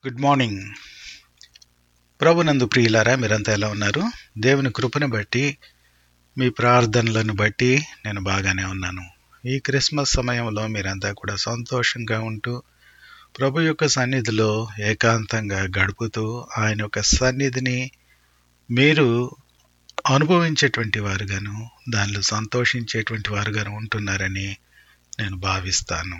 good morning ప్రభునందు ప్రియులారా మీరంతా ఎలా ఉన్నారు దేవుని కృపను బట్టి మీ ప్రార్థనలను బట్టి నేను బాగానే ఉన్నాను ఈ క్రిస్మస్ సమయంలో మీరంతా కూడా సంతోషంగా ఉంటూ ప్రభు యొక్క సన్నిధిలో ఏకాంతంగా గడుపుతూ ఆయన యొక్క సన్నిధిని మీరు అనుభవించేటువంటి వారుగాను దానిలో సంతోషించేటువంటి వారుగాను ఉంటున్నారని నేను భావిస్తాను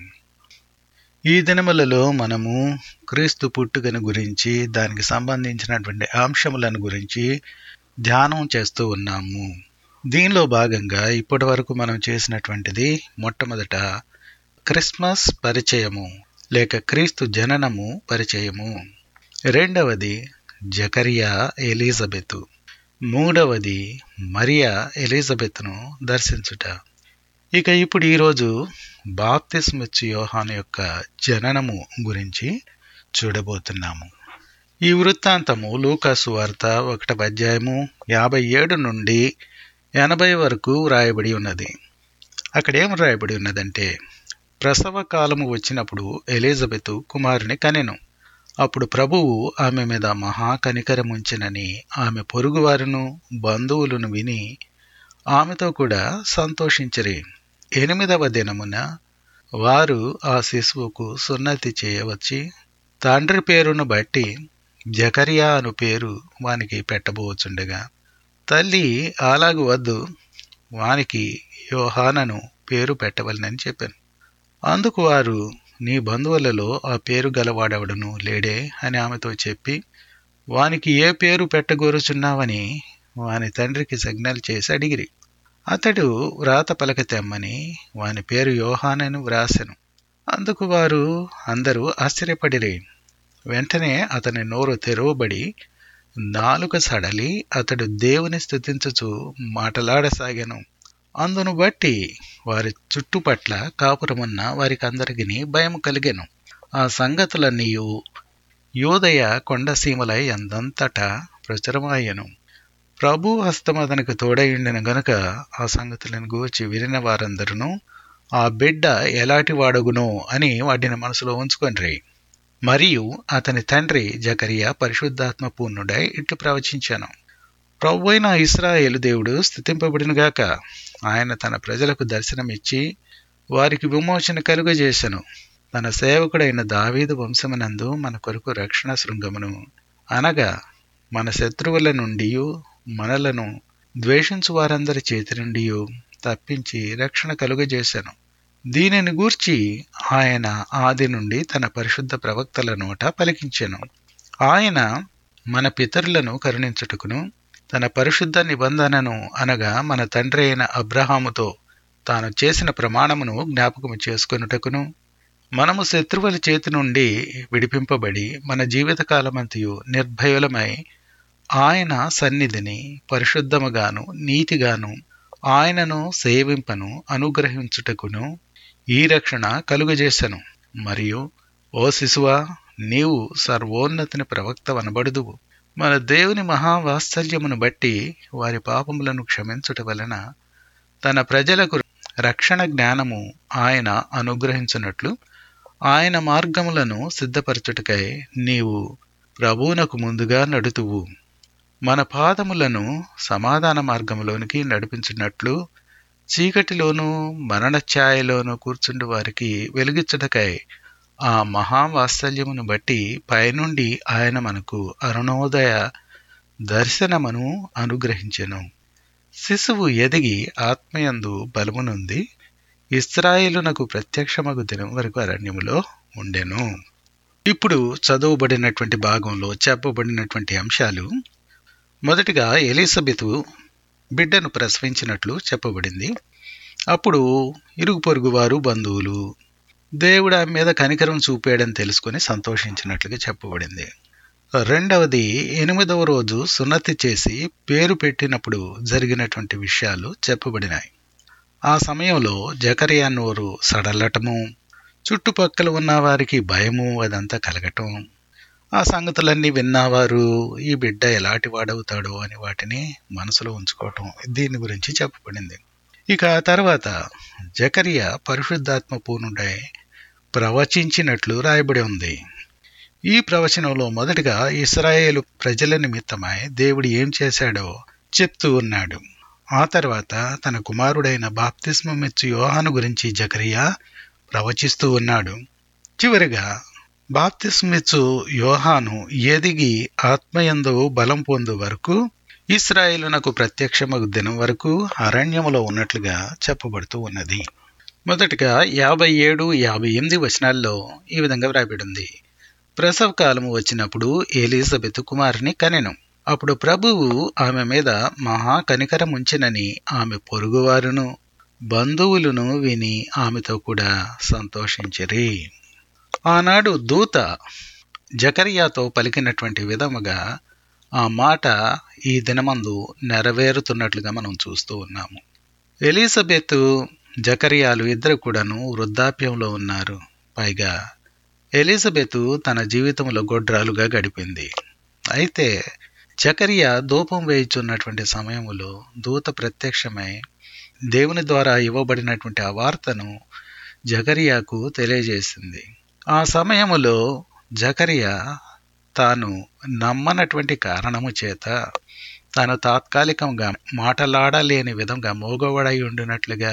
ఈ దినములలో మనము క్రీస్తు పుట్టుకను గురించి దానికి సంబంధించినటువంటి అంశములను గురించి ధ్యానం చేస్తూ ఉన్నాము దీనిలో భాగంగా ఇప్పటి వరకు మనం చేసినటువంటిది మొట్టమొదట క్రిస్మస్ పరిచయము లేక క్రీస్తు జననము పరిచయము రెండవది జకరియా ఎలిజబెత్ మూడవది మరియా ఎలిజబెత్ను దర్శించుట ఇక ఇప్పుడు ఈరోజు బాప్తిస్మిచ్చు యోహాను యొక్క జననము గురించి చూడబోతున్నాము ఈ వృత్తాంతము లూకాసు వార్త ఒకటవ అధ్యాయము యాభై ఏడు నుండి ఎనభై వరకు వ్రాయబడి ఉన్నది అక్కడ ఏం వ్రాయబడి ఉన్నదంటే ప్రసవ కాలము వచ్చినప్పుడు ఎలిజబెత్ కుమారుని కనెను అప్పుడు ప్రభువు ఆమె మీద మహా కనికరముంచినని ఆమె పొరుగువారును బంధువులను విని ఆమెతో కూడా సంతోషించరి ఎనిమిదవ దినమున వారు ఆ శిశువుకు సున్నతి చేయవచ్చి తండ్రి పేరును బట్టి జకరియా అను పేరు వానికి పెట్టబోచుండగా తల్లి అలాగు వద్దు వానికి యోహానను పేరు పెట్టవలనని చెప్పాను అందుకు వారు నీ బంధువులలో ఆ పేరు గలవాడవడును లేడే అని ఆమెతో చెప్పి వానికి ఏ పేరు పెట్టగోరుచున్నావని వాని తండ్రికి సిగ్నల్ చేసి అడిగిరి అతడు వ్రాత పలక తెమ్మని వాని పేరు యోహానను వ్రాసెను అందుకు వారు అందరూ ఆశ్చర్యపడిరి వెంటనే అతని నోరు తెరవబడి నాలుక సడలి అతడు దేవుని స్థుతించుచు మాటలాడసాగాను అందును బట్టి వారి చుట్టుపట్ల కాపురమున్న వారికి అందరికి భయం కలిగెను ఆ సంగతులన్నీ యోదయ కొండసీమలై ఎందంతటా ప్రచురమాయను ప్రభు హస్తం అతనికి తోడయుండిన గనుక ఆ సంగతులను గూర్చి వినిన వారందరూ ఆ బిడ్డ ఎలాంటి వాడగునో అని వాటిని మనసులో ఉంచుకొనిరి మరియు అతని తండ్రి జకరియా పరిశుద్ధాత్మ పూర్ణుడై ఇట్లు ప్రవచించాను ప్రభు అయిన ఇస్రాయేలు దేవుడు స్థుతింపబడినగాక ఆయన తన ప్రజలకు దర్శనమిచ్చి వారికి విమోచన కలుగజేశను తన సేవకుడైన దావీదు వంశమునందు మన కొరకు రక్షణ శృంగమును అనగా మన శత్రువుల నుండి మనలను ద్వేషించు వారందరి చేతి నుండి తప్పించి రక్షణ కలుగజేశాను దీనిని గూర్చి ఆయన ఆది నుండి తన పరిశుద్ధ ప్రవక్తల నోట పలికించెను ఆయన మన పితరులను కరుణించుటకును తన పరిశుద్ధ నిబంధనను అనగా మన తండ్రి అయిన అబ్రహాముతో తాను చేసిన ప్రమాణమును జ్ఞాపకము చేసుకొనుటకును మనము శత్రువుల చేతి నుండి విడిపింపబడి మన జీవితకాలమంతయు నిర్భయులమై ఆయన సన్నిధిని పరిశుద్ధముగాను నీతిగాను ఆయనను సేవింపను అనుగ్రహించుటకును ఈ రక్షణ కలుగజేశను మరియు ఓ శిశువా నీవు సర్వోన్నతిని ప్రవక్త వనబడుదువు మన దేవుని మహావాత్సల్యమును బట్టి వారి పాపములను క్షమించుట వలన తన ప్రజలకు రక్షణ జ్ఞానము ఆయన అనుగ్రహించినట్లు ఆయన మార్గములను సిద్ధపరచుటకై నీవు ప్రభువునకు ముందుగా నడుతువు మన పాదములను సమాధాన మార్గములోనికి నడిపించినట్లు చీకటిలోనూ మరణఛాయలోనూ కూర్చుండి వారికి వెలిగించుటకై ఆ మహావాత్సల్యమును బట్టి పైనుండి ఆయన మనకు అరుణోదయ దర్శనమును అనుగ్రహించెను శిశువు ఎదిగి ఆత్మయందు బలమునుంది ఇస్రాయేలునకు ప్రత్యక్షమగు దినం వరకు అరణ్యములో ఉండెను ఇప్పుడు చదువుబడినటువంటి భాగంలో చెప్పబడినటువంటి అంశాలు మొదటిగా ఎలిజబెతు బిడ్డను ప్రసవించినట్లు చెప్పబడింది అప్పుడు ఇరుగు పొరుగు వారు బంధువులు దేవుడు ఆమె మీద కనికరం చూపాడని తెలుసుకుని సంతోషించినట్లుగా చెప్పబడింది రెండవది ఎనిమిదవ రోజు సున్నతి చేసి పేరు పెట్టినప్పుడు జరిగినటువంటి విషయాలు చెప్పబడినాయి ఆ సమయంలో జకరియా నోరు సడలటము చుట్టుపక్కల ఉన్న వారికి భయము అదంతా కలగటం ఆ సంగతులన్నీ విన్నవారు ఈ బిడ్డ ఎలాంటి వాడవుతాడో అని వాటిని మనసులో ఉంచుకోవటం దీని గురించి చెప్పబడింది ఇక ఆ తర్వాత జకరియా పరిశుద్ధాత్మ పూర్ణుడై ప్రవచించినట్లు రాయబడి ఉంది ఈ ప్రవచనంలో మొదటగా ఇస్రాయేలు ప్రజల నిమిత్తమై దేవుడు ఏం చేశాడో చెప్తూ ఉన్నాడు ఆ తర్వాత తన కుమారుడైన బాప్తిస్మమిచ్చు యోహాను గురించి జకరియా ప్రవచిస్తూ ఉన్నాడు చివరిగా బాప్తిస్మిచ్చు యోహాను ఎదిగి ఆత్మయందు బలం పొందు వరకు ఇస్రాయేలునకు ప్రత్యక్షమగు దినం వరకు అరణ్యములో ఉన్నట్లుగా చెప్పబడుతూ ఉన్నది మొదటగా యాభై ఏడు యాభై ఎనిమిది వచనాల్లో ఈ విధంగా వ్రాయబడింది ప్రసవ కాలము వచ్చినప్పుడు ఎలిజబెత్ కుమారుని కనెను అప్పుడు ప్రభువు ఆమె మీద మహా కనికరం ఉంచినని ఆమె పొరుగువారును బంధువులను విని ఆమెతో కూడా సంతోషించిరి ఆనాడు దూత జకరియాతో పలికినటువంటి విధముగా ఆ మాట ఈ దినమందు నెరవేరుతున్నట్లుగా మనం చూస్తూ ఉన్నాము ఎలిజబెత్ జకరియాలు ఇద్దరు కూడాను వృద్ధాప్యంలో ఉన్నారు పైగా ఎలిజబెత్ తన జీవితంలో గొడ్రాలుగా గడిపింది అయితే జకరియా ధూపం వేయిచున్నటువంటి సమయంలో దూత ప్రత్యక్షమై దేవుని ద్వారా ఇవ్వబడినటువంటి ఆ వార్తను జకరియాకు తెలియజేసింది ఆ సమయములో జకరియా తాను నమ్మనటువంటి కారణము చేత తాను తాత్కాలికంగా మాటలాడలేని విధంగా మోగవడై ఉండినట్లుగా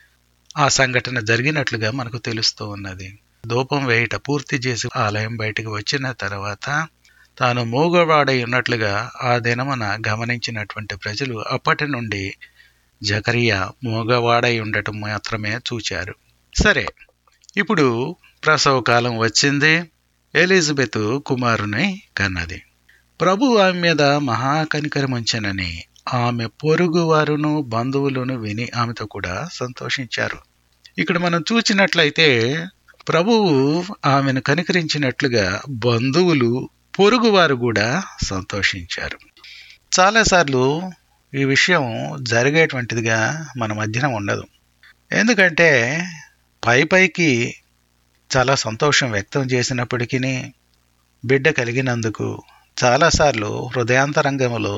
ఆ సంఘటన జరిగినట్లుగా మనకు తెలుస్తూ ఉన్నది ధూపం వేయట పూర్తి చేసి ఆలయం బయటకు వచ్చిన తర్వాత తాను మూగవాడై ఉన్నట్లుగా ఆ దినమున గమనించినటువంటి ప్రజలు అప్పటి నుండి జకరియా మూగవాడై ఉండటం మాత్రమే చూచారు సరే ఇప్పుడు ప్రసవ కాలం వచ్చింది ఎలిజబెత్ కుమారుని కన్నది ప్రభు ఆమె మీద మహాకనికరం ఉంచనని ఆమె పొరుగు వారును బంధువులను విని ఆమెతో కూడా సంతోషించారు ఇక్కడ మనం చూచినట్లయితే ప్రభువు ఆమెను కనికరించినట్లుగా బంధువులు పొరుగువారు కూడా సంతోషించారు చాలాసార్లు ఈ విషయం జరిగేటువంటిదిగా మన మధ్యన ఉండదు ఎందుకంటే పై పైకి చాలా సంతోషం వ్యక్తం చేసినప్పటికీ బిడ్డ కలిగినందుకు చాలాసార్లు హృదయాంతరంగంలో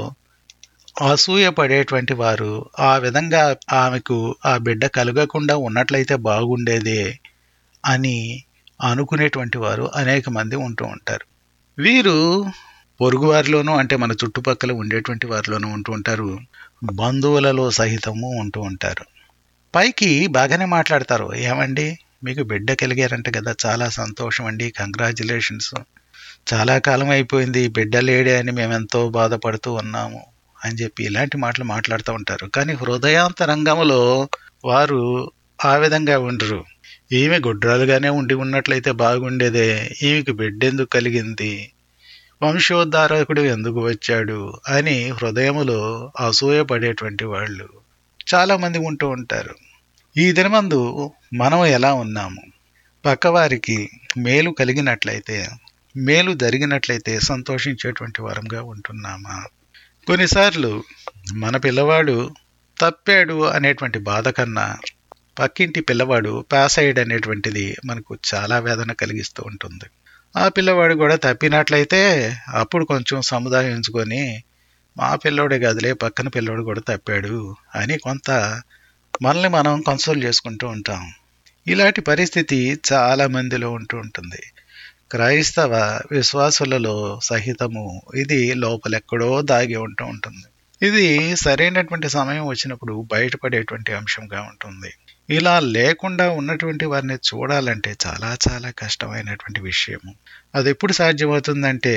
అసూయ పడేటువంటి వారు ఆ విధంగా ఆమెకు ఆ బిడ్డ కలగకుండా ఉన్నట్లయితే బాగుండేదే అని అనుకునేటువంటి వారు అనేక మంది ఉంటూ ఉంటారు వీరు పొరుగువారిలోనూ అంటే మన చుట్టుపక్కల ఉండేటువంటి వారిలోనూ ఉంటూ ఉంటారు బంధువులలో సహితము ఉంటూ ఉంటారు పైకి బాగానే మాట్లాడతారు ఏమండి మీకు బిడ్డ కలిగారంట కదా చాలా సంతోషం అండి కంగ్రాచులేషన్స్ చాలా కాలం అయిపోయింది బిడ్డ లేడే అని మేమెంతో బాధపడుతూ ఉన్నాము అని చెప్పి ఇలాంటి మాటలు మాట్లాడుతూ ఉంటారు కానీ హృదయాంతరంగంలో వారు ఆ విధంగా ఉండరు ఈమె గుడ్రాలుగానే ఉండి ఉన్నట్లయితే బాగుండేదే ఈమెకి బిడ్డ ఎందుకు కలిగింది వంశోద్ధారకుడు ఎందుకు వచ్చాడు అని హృదయములో అసూయపడేటువంటి వాళ్ళు చాలామంది ఉంటూ ఉంటారు ఈ దినమందు మనం ఎలా ఉన్నాము పక్కవారికి మేలు కలిగినట్లయితే మేలు జరిగినట్లయితే సంతోషించేటువంటి వారంగా ఉంటున్నామా కొన్నిసార్లు మన పిల్లవాడు తప్పాడు అనేటువంటి బాధ కన్నా పక్కింటి పిల్లవాడు పాస్ అయ్యాడు అనేటువంటిది మనకు చాలా వేదన కలిగిస్తూ ఉంటుంది ఆ పిల్లవాడు కూడా తప్పినట్లయితే అప్పుడు కొంచెం సముదాయించుకొని మా పిల్లోడే కాదులే పక్కన పిల్లోడు కూడా తప్పాడు అని కొంత మనల్ని మనం కన్సోల్ చేసుకుంటూ ఉంటాం ఇలాంటి పరిస్థితి చాలా మందిలో ఉంటూ ఉంటుంది క్రైస్తవ విశ్వాసులలో సహితము ఇది లోపలెక్కడో దాగి ఉంటూ ఉంటుంది ఇది సరైనటువంటి సమయం వచ్చినప్పుడు బయటపడేటువంటి అంశంగా ఉంటుంది ఇలా లేకుండా ఉన్నటువంటి వారిని చూడాలంటే చాలా చాలా కష్టమైనటువంటి విషయము అది ఎప్పుడు సాధ్యమవుతుందంటే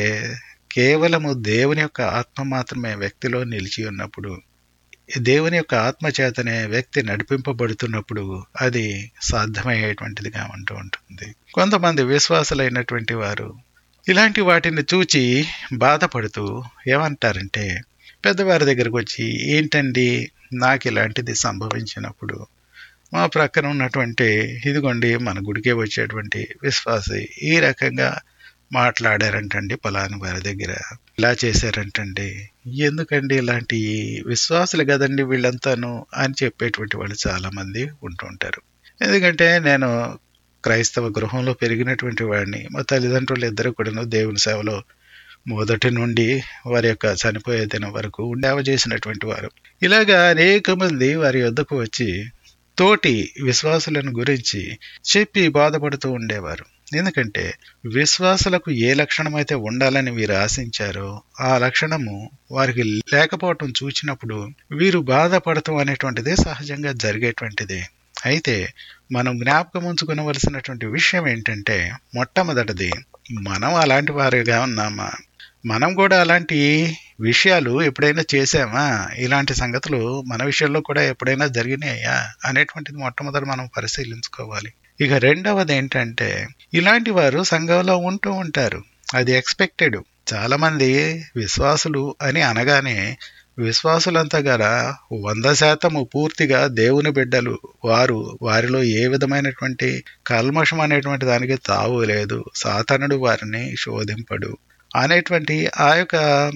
కేవలము దేవుని యొక్క ఆత్మ మాత్రమే వ్యక్తిలో నిలిచి ఉన్నప్పుడు దేవుని యొక్క ఆత్మ చేతనే వ్యక్తి నడిపింపబడుతున్నప్పుడు అది సాధ్యమయ్యేటువంటిదిగా ఉంటూ ఉంటుంది కొంతమంది విశ్వాసులైనటువంటి వారు ఇలాంటి వాటిని చూచి బాధపడుతూ ఏమంటారంటే పెద్దవారి దగ్గరకు వచ్చి ఏంటండి నాకు ఇలాంటిది సంభవించినప్పుడు మా ప్రక్కన ఉన్నటువంటి ఇదిగోండి మన గుడికే వచ్చేటువంటి విశ్వాసి ఈ రకంగా మాట్లాడారంటండి పలాని వారి దగ్గర ఇలా చేశారంటండి ఎందుకండి ఇలాంటి విశ్వాసులు కదండి వీళ్ళంతాను అని చెప్పేటువంటి వాళ్ళు చాలామంది ఉంటూ ఉంటారు ఎందుకంటే నేను క్రైస్తవ గృహంలో పెరిగినటువంటి వాడిని మా తల్లిదండ్రులు ఇద్దరు కూడాను దేవుని సేవలో మొదటి నుండి వారి యొక్క చనిపోయే దినం వరకు ఉండేవ చేసినటువంటి వారు ఇలాగా అనేక మంది వారి వద్దకు వచ్చి తోటి విశ్వాసులను గురించి చెప్పి బాధపడుతూ ఉండేవారు ఎందుకంటే విశ్వాసులకు ఏ లక్షణం అయితే ఉండాలని వీరు ఆశించారో ఆ లక్షణము వారికి లేకపోవటం చూచినప్పుడు వీరు బాధపడటం అనేటువంటిది సహజంగా జరిగేటువంటిది అయితే మనం జ్ఞాపకం ఉంచుకునవలసినటువంటి విషయం ఏంటంటే మొట్టమొదటిది మనం అలాంటి వారిగా ఉన్నామా మనం కూడా అలాంటి విషయాలు ఎప్పుడైనా చేసామా ఇలాంటి సంగతులు మన విషయంలో కూడా ఎప్పుడైనా జరిగినాయా అనేటువంటిది మొట్టమొదటి మనం పరిశీలించుకోవాలి ఇక రెండవది ఏంటంటే ఇలాంటి వారు సంఘంలో ఉంటూ ఉంటారు అది ఎక్స్పెక్టెడ్ చాలా మంది విశ్వాసులు అని అనగానే విశ్వాసులంతా గల వంద శాతము పూర్తిగా దేవుని బిడ్డలు వారు వారిలో ఏ విధమైనటువంటి కల్మషం అనేటువంటి దానికి తావు లేదు సాతనుడు వారిని శోధింపడు అనేటువంటి ఆ యొక్క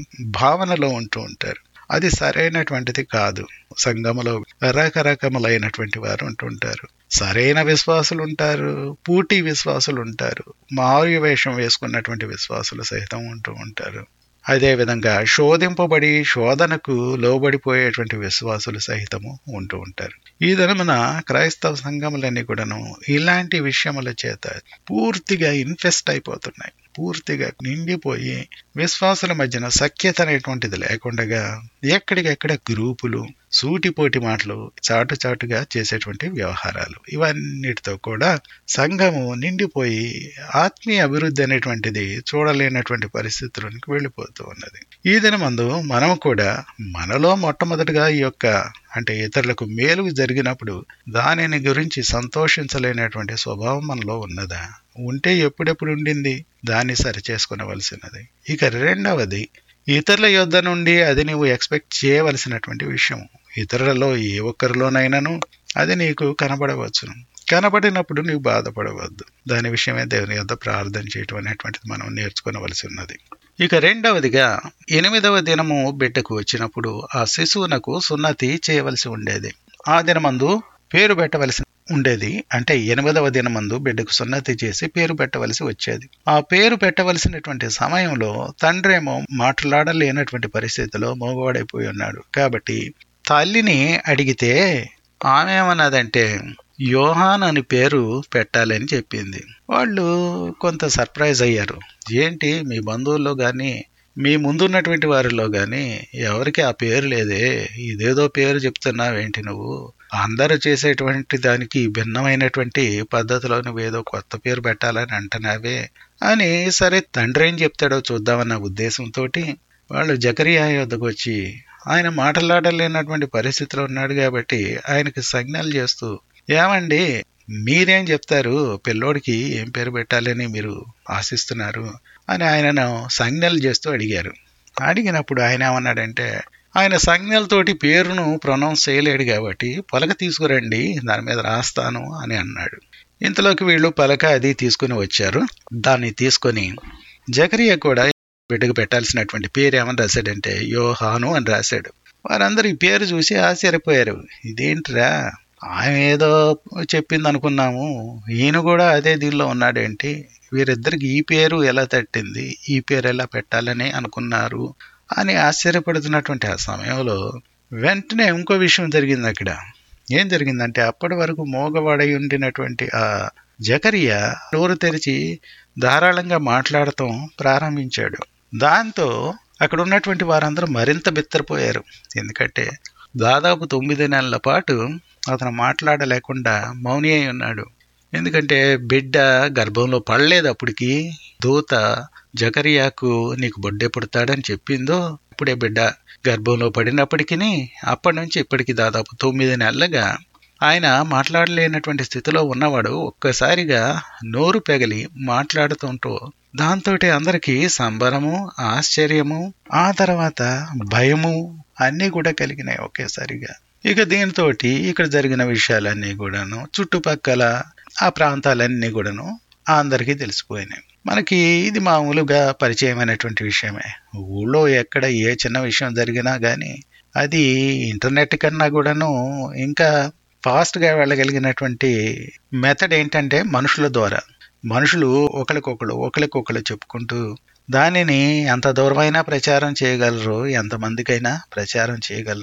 భావనలో ఉంటూ ఉంటారు అది సరైనటువంటిది కాదు సంఘములో రకరకములైనటువంటి వారు ఉంటుంటారు సరైన విశ్వాసులు ఉంటారు పూటి విశ్వాసులు ఉంటారు మారు వేషం వేసుకున్నటువంటి విశ్వాసులు సహితం ఉంటూ ఉంటారు అదేవిధంగా శోధింపబడి శోధనకు లోబడిపోయేటువంటి విశ్వాసులు సహితము ఉంటూ ఉంటారు ఈ దినమున క్రైస్తవ సంఘములన్నీ కూడాను ఇలాంటి విషయముల చేత పూర్తిగా ఇన్ఫెస్ట్ అయిపోతున్నాయి పూర్తిగా నిండిపోయి విశ్వాసుల మధ్యన సఖ్యత అనేటువంటిది లేకుండా ఎక్కడికెక్కడ గ్రూపులు సూటిపోటి మాటలు చాటు చాటుగా చేసేటువంటి వ్యవహారాలు ఇవన్నిటితో కూడా సంఘము నిండిపోయి ఆత్మీయ అభివృద్ధి అనేటువంటిది చూడలేనటువంటి పరిస్థితులకు వెళ్ళిపోతూ ఉన్నది ఈ దినమందు మనం కూడా మనలో మొట్టమొదటిగా ఈ యొక్క అంటే ఇతరులకు మేలు జరిగినప్పుడు దానిని గురించి సంతోషించలేనటువంటి స్వభావం మనలో ఉన్నదా ఉంటే ఎప్పుడెప్పుడు ఉండింది దాన్ని సరి చేసుకునవలసినది ఇక రెండవది ఇతరుల యొద్ద నుండి అది నువ్వు ఎక్స్పెక్ట్ చేయవలసినటువంటి విషయం ఇతరులలో ఏ ఒక్కరిలోనైనాను అది నీకు కనబడవచ్చును కనబడినప్పుడు నీవు బాధపడవద్దు దాని విషయమే దేవుని యొద్ద ప్రార్థన చేయటం అనేటువంటిది మనం నేర్చుకోవలసి ఉన్నది ఇక రెండవదిగా ఎనిమిదవ దినము బిడ్డకు వచ్చినప్పుడు ఆ శిశువునకు సున్నతి చేయవలసి ఉండేది ఆ దినమందు పేరు పెట్టవలసి ఉండేది అంటే ఎనిమిదవ దినమందు బిడ్డకు సున్నతి చేసి పేరు పెట్టవలసి వచ్చేది ఆ పేరు పెట్టవలసినటువంటి సమయంలో తండ్రేమో మాట్లాడలేనటువంటి పరిస్థితిలో మోగవాడైపోయి ఉన్నాడు కాబట్టి తల్లిని అడిగితే ఆమె ఏమన్నదంటే యోహాన్ అని పేరు పెట్టాలని చెప్పింది వాళ్ళు కొంత సర్ప్రైజ్ అయ్యారు ఏంటి మీ బంధువుల్లో కానీ మీ ముందున్నటువంటి వారిలో కానీ ఎవరికి ఆ పేరు లేదే ఇదేదో పేరు చెప్తున్నావేంటి నువ్వు అందరూ చేసేటువంటి దానికి భిన్నమైనటువంటి పద్ధతిలో నువ్వు ఏదో కొత్త పేరు పెట్టాలని అంటున్నావే అని సరే తండ్రి ఏం చెప్తాడో చూద్దామన్న ఉద్దేశంతో వాళ్ళు జకరియా యొద్దకు వచ్చి ఆయన మాట్లాడలేనటువంటి పరిస్థితిలో ఉన్నాడు కాబట్టి ఆయనకి సంజ్ఞలు చేస్తూ ఏమండి మీరేం చెప్తారు పిల్లోడికి ఏం పేరు పెట్టాలని మీరు ఆశిస్తున్నారు అని ఆయనను సంజ్ఞలు చేస్తూ అడిగారు అడిగినప్పుడు ఆయన ఏమన్నాడంటే ఆయన సంజ్ఞలతోటి పేరును ప్రొనౌన్స్ చేయలేడు కాబట్టి పలక తీసుకురండి దాని మీద రాస్తాను అని అన్నాడు ఇంతలోకి వీళ్ళు పలక అది తీసుకుని వచ్చారు దాన్ని తీసుకొని జకరియా కూడా బిడ్డకు పెట్టాల్సినటువంటి పేరు ఏమని రాశాడంటే యోహాను అని రాశాడు వారందరూ ఈ పేరు చూసి ఆశ్చర్యపోయారు ఇదేంట్రా ఆమె ఏదో చెప్పింది అనుకున్నాము ఈయన కూడా అదే దీనిలో ఉన్నాడేంటి వీరిద్దరికి ఈ పేరు ఎలా తట్టింది ఈ పేరు ఎలా పెట్టాలని అనుకున్నారు అని ఆశ్చర్యపడుతున్నటువంటి ఆ సమయంలో వెంటనే ఇంకో విషయం జరిగింది అక్కడ ఏం జరిగిందంటే అప్పటి వరకు మోగవాడై ఉండినటువంటి ఆ జకరియా నోరు తెరిచి ధారాళంగా మాట్లాడటం ప్రారంభించాడు దాంతో అక్కడ ఉన్నటువంటి వారందరూ మరింత బిత్తరపోయారు ఎందుకంటే దాదాపు తొమ్మిది నెలల పాటు అతను మాట్లాడలేకుండా మౌని అయి ఉన్నాడు ఎందుకంటే బిడ్డ గర్భంలో పడలేదు అప్పటికి దూత జకరియాకు నీకు బొడ్డే పుడతాడని చెప్పిందో ఇప్పుడే బిడ్డ గర్భంలో పడినప్పటికీ అప్పటి నుంచి ఇప్పటికి దాదాపు తొమ్మిది నెలలుగా ఆయన మాట్లాడలేనటువంటి స్థితిలో ఉన్నవాడు ఒక్కసారిగా నోరు పెగలి మాట్లాడుతుంటూ దాంతో అందరికీ సంబరము ఆశ్చర్యము ఆ తర్వాత భయము అన్నీ కూడా కలిగినాయి ఒకేసారిగా ఇక దీంతో ఇక్కడ జరిగిన విషయాలన్నీ కూడాను చుట్టుపక్కల ఆ ప్రాంతాలన్నీ కూడాను అందరికీ తెలిసిపోయినాయి మనకి ఇది మామూలుగా పరిచయమైనటువంటి విషయమే ఊళ్ళో ఎక్కడ ఏ చిన్న విషయం జరిగినా కానీ అది ఇంటర్నెట్ కన్నా కూడాను ఇంకా ఫాస్ట్గా వెళ్ళగలిగినటువంటి మెథడ్ ఏంటంటే మనుషుల ద్వారా మనుషులు ఒకరికొకరు ఒకరికొకరు చెప్పుకుంటూ దానిని ఎంత దూరమైనా ప్రచారం చేయగలరు ఎంతమందికైనా ప్రచారం చేయగలరు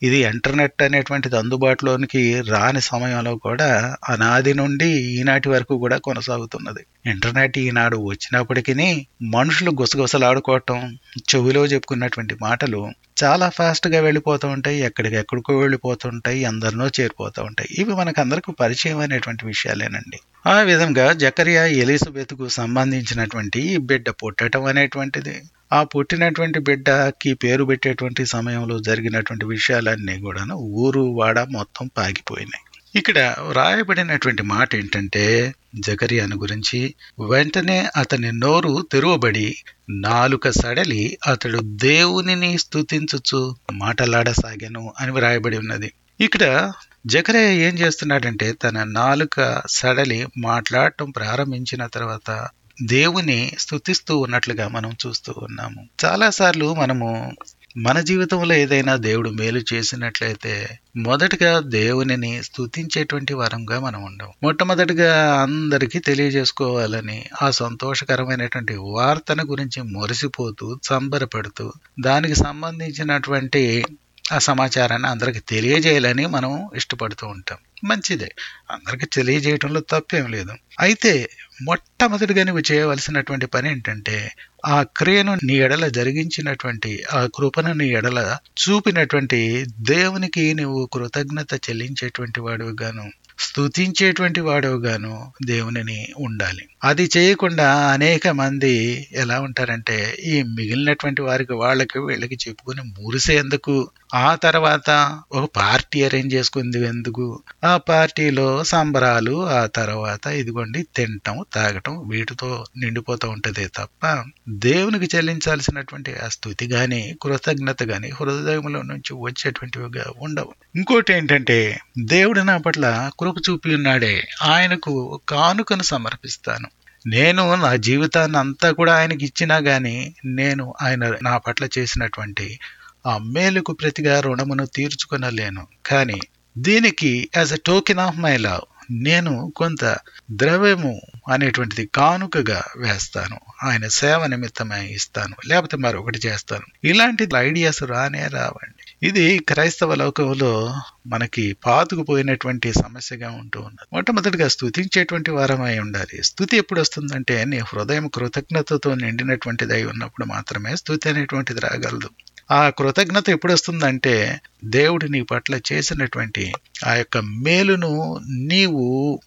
ఇది ఇంటర్నెట్ అనేటువంటిది అందుబాటులోనికి రాని సమయంలో కూడా అనాది నుండి ఈనాటి వరకు కూడా కొనసాగుతున్నది ఇంటర్నెట్ ఈనాడు వచ్చినప్పటికీ మనుషులు గుసగుసలాడుకోవటం చెవిలో చెప్పుకున్నటువంటి మాటలు చాలా ఫాస్ట్ గా వెళ్ళిపోతూ ఉంటాయి ఎక్కడికి ఎక్కడికో వెళ్ళిపోతుంటాయి అందరినో చేరిపోతూ ఉంటాయి ఇవి మనకందరికి పరిచయం అనేటువంటి విషయాలేనండి ఆ విధంగా జకరియా ఎలిజబెత్కు సంబంధించినటువంటి ఈ బిడ్డ పుట్టడం అనేటువంటిది ఆ పుట్టినటువంటి బిడ్డకి పేరు పెట్టేటువంటి సమయంలో జరిగినటువంటి విషయాలన్నీ కూడాను ఊరు వాడ మొత్తం పాగిపోయినాయి ఇక్కడ వ్రాయబడినటువంటి మాట ఏంటంటే జకరియాను గురించి వెంటనే అతని నోరు తెరువబడి నాలుక సడలి అతడు దేవునిని స్తుతించుచు మాటలాడసాగాను అని వ్రాయబడి ఉన్నది ఇక్కడ జకరయ్య ఏం చేస్తున్నాడంటే తన నాలుక సడలి మాట్లాడటం ప్రారంభించిన తర్వాత దేవుని స్తుతిస్తూ ఉన్నట్లుగా మనం చూస్తూ ఉన్నాము చాలాసార్లు మనము మన జీవితంలో ఏదైనా దేవుడు మేలు చేసినట్లయితే మొదటగా దేవునిని స్తుతించేటువంటి వరంగా మనం ఉండం మొట్టమొదటిగా అందరికీ తెలియజేసుకోవాలని ఆ సంతోషకరమైనటువంటి వార్తను గురించి మురిసిపోతూ సంబరపడుతూ దానికి సంబంధించినటువంటి ఆ సమాచారాన్ని అందరికి తెలియజేయాలని మనం ఇష్టపడుతూ ఉంటాం మంచిదే అందరికి తెలియజేయటంలో తప్పేం లేదు అయితే మొట్టమొదటిగా నువ్వు చేయవలసినటువంటి పని ఏంటంటే ఆ క్రియను నీ ఎడల జరిగించినటువంటి ఆ కృపను నీ ఎడల చూపినటువంటి దేవునికి నువ్వు కృతజ్ఞత చెల్లించేటువంటి వాడుగాను స్తుతించేటువంటి వాడుగాను దేవునిని ఉండాలి అది చేయకుండా అనేక మంది ఎలా ఉంటారంటే ఈ మిగిలినటువంటి వారికి వాళ్ళకి వీళ్ళకి చెప్పుకుని మురిసేందుకు ఆ తర్వాత ఒక పార్టీ అరేంజ్ చేసుకుంది ఎందుకు ఆ పార్టీలో సంబరాలు ఆ తర్వాత ఇదిగోండి తినటం తాగటం వీటితో నిండిపోతూ ఉంటదే తప్ప దేవునికి చెల్లించాల్సినటువంటి ఆ స్థుతి గాని కృతజ్ఞత గాని హృదయంలో నుంచి వచ్చేటువంటివిగా ఉండవు ఇంకోటి ఏంటంటే దేవుడు నా పట్ల కృప చూపి ఉన్నాడే ఆయనకు కానుకను సమర్పిస్తాను నేను నా జీవితాన్ని అంతా కూడా ఆయనకి ఇచ్చినా గాని నేను ఆయన నా పట్ల చేసినటువంటి ఆ మేలుకు ప్రతిగా రుణమును తీర్చుకొనలేను కానీ దీనికి as a token of my love నేను కొంత ద్రవ్యము అనేటువంటిది కానుకగా వేస్తాను ఆయన సేవ నిమిత్తమై ఇస్తాను లేకపోతే మరొకటి చేస్తాను ఇలాంటి ఐడియాస్ రానే రావండి ఇది క్రైస్తవ లోకంలో మనకి పాతుకుపోయినటువంటి సమస్యగా ఉంటూ ఉన్నది మొట్టమొదటిగా స్థుతించేటువంటి వారమై ఉండాలి స్థుతి ఎప్పుడు వస్తుందంటే నీ హృదయం కృతజ్ఞతతో నిండినటువంటిది అయి ఉన్నప్పుడు మాత్రమే స్థుతి అనేటువంటిది రాగలదు ఆ కృతజ్ఞత ఎప్పుడు వస్తుందంటే దేవుడు నీ పట్ల చేసినటువంటి ఆ యొక్క మేలును నీవు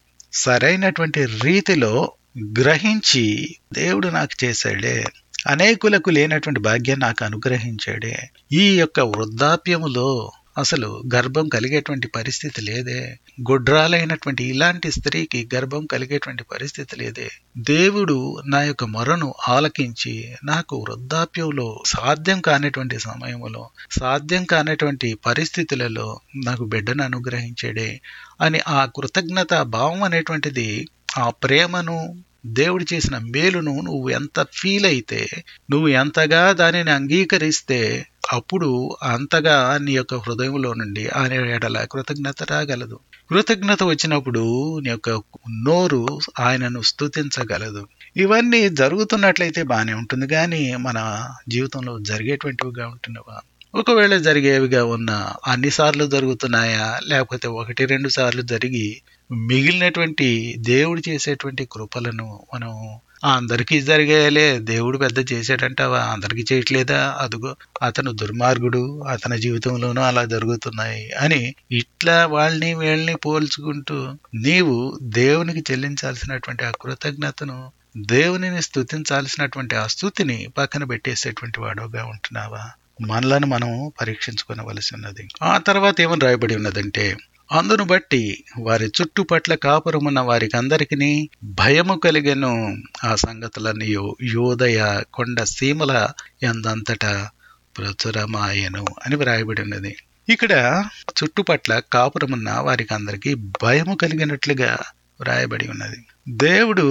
సరైనటువంటి రీతిలో గ్రహించి దేవుడు నాకు చేశాడే అనేకులకు లేనటువంటి భాగ్యాన్ని నాకు అనుగ్రహించాడే ఈ యొక్క వృద్ధాప్యములో అసలు గర్భం కలిగేటువంటి పరిస్థితి లేదే గుడ్రాలైనటువంటి ఇలాంటి స్త్రీకి గర్భం కలిగేటువంటి పరిస్థితి లేదే దేవుడు నా యొక్క మొరను ఆలకించి నాకు వృద్ధాప్యంలో సాధ్యం కానిటువంటి సమయంలో సాధ్యం కానటువంటి పరిస్థితులలో నాకు బిడ్డను అనుగ్రహించాడే అని ఆ కృతజ్ఞత భావం అనేటువంటిది ఆ ప్రేమను దేవుడు చేసిన మేలును నువ్వు ఎంత ఫీల్ అయితే నువ్వు ఎంతగా దానిని అంగీకరిస్తే అప్పుడు అంతగా నీ యొక్క హృదయంలో నుండి ఆయన ఎడల కృతజ్ఞత రాగలదు కృతజ్ఞత వచ్చినప్పుడు నీ యొక్క నోరు ఆయనను స్తుతించగలదు ఇవన్నీ జరుగుతున్నట్లయితే బాగానే ఉంటుంది కానీ మన జీవితంలో జరిగేటువంటివిగా ఉంటున్నవా ఒకవేళ జరిగేవిగా ఉన్న అన్నిసార్లు జరుగుతున్నాయా లేకపోతే ఒకటి రెండు సార్లు జరిగి మిగిలినటువంటి దేవుడు చేసేటువంటి కృపలను మనం అందరికీ జరిగేయాలే దేవుడు పెద్ద చేసాడంటావా అందరికీ చేయట్లేదా అదుగో అతను దుర్మార్గుడు అతని జీవితంలోనూ అలా జరుగుతున్నాయి అని ఇట్లా వాళ్ళని వీళ్ళని పోల్చుకుంటూ నీవు దేవునికి చెల్లించాల్సినటువంటి ఆ కృతజ్ఞతను దేవునిని స్తుతించాల్సినటువంటి ఆ స్థుతిని పక్కన పెట్టేసేటువంటి వాడుగా ఉంటున్నావా మనలను మనం పరీక్షించుకోవలసి ఉన్నది ఆ తర్వాత ఏమని రాయబడి ఉన్నదంటే అందును బట్టి వారి చుట్టుపట్ల కాపురమున్న వారికి అందరికి భయము కలిగెను ఆ సంగతులన్నీ యోదయ కొండ సీమల ఎందంతటా ప్రచురమాయను అని వ్రాయబడి ఉన్నది ఇక్కడ చుట్టుపట్ల కాపురమున్న వారికి అందరికీ భయము కలిగినట్లుగా వ్రాయబడి ఉన్నది దేవుడు